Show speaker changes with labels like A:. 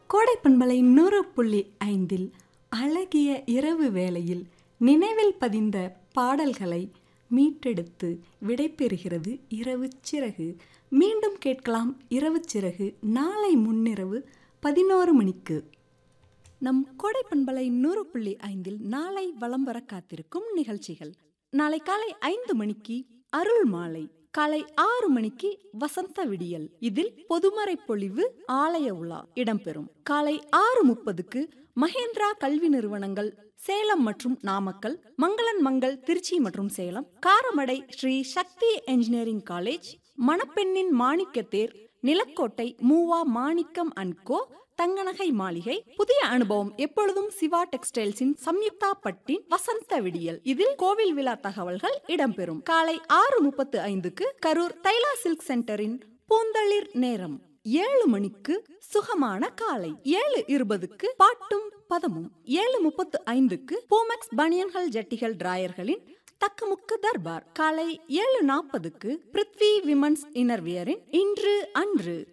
A: கோடை பண்பலை நூறு புள்ளி ஐந்தில் அழகிய இரவு வேளையில் நினைவில் பதிந்த பாடல்களை மீட்டெடுத்து விடைபெறுகிறது இரவு சிறகு மீண்டும் கேட்கலாம் இரவு சிறகு நாளை முன்னிரவு பதினோரு மணிக்கு நம் கோடை பண்பலை நூறு புள்ளி ஐந்தில் நாளை வலம் வர காத்திருக்கும் நிகழ்ச்சிகள் நாளை காலை ஐந்து மணிக்கு அருள் மாலை காலை ஆறு மணிக்கு வசந்த விடியல் இதில் பொதுமறை பொழிவு ஆலய உலா இடம்பெறும் காலை ஆறு முப்பதுக்கு மகேந்திரா கல்வி நிறுவனங்கள் சேலம் மற்றும் நாமக்கல் மங்களன் மங்கள் திருச்சி மற்றும் சேலம் காரமடை ஸ்ரீ சக்தி என்ஜினியரிங் காலேஜ் மணப்பெண்ணின் மாணிக்கத்தேர் நிலக்கோட்டை மூவா மாணிக்கம் அண்ட் கோ தங்கநகை மாளிகை புதிய அனுபவம் எப்பொழுதும் சிவா டெக்ஸ்டைல்ஸின் சம்யுக்தா பட்டின் வசந்த விடியல் இதில் கோவில் விழா தகவல்கள் இடம்பெறும் காலை ஆறு முப்பத்து ஐந்துக்கு கரூர் தைலா சில்க் சென்டரின் பூந்தளிர் நேரம் ஏழு மணிக்கு சுகமான காலை ஏழு இருபதுக்கு பாட்டும் பதமும் ஏழு முப்பத்து ஐந்துக்கு பூமெக்ஸ் பனியன்கள் ஜட்டிகள் டிராயர்களின் தக்கமுக்கு தர்பார் காலை ஏழு நாற்பதுக்கு பிருத்வி விமன்ஸ் இன்னர்வியரின் இன்று அன்று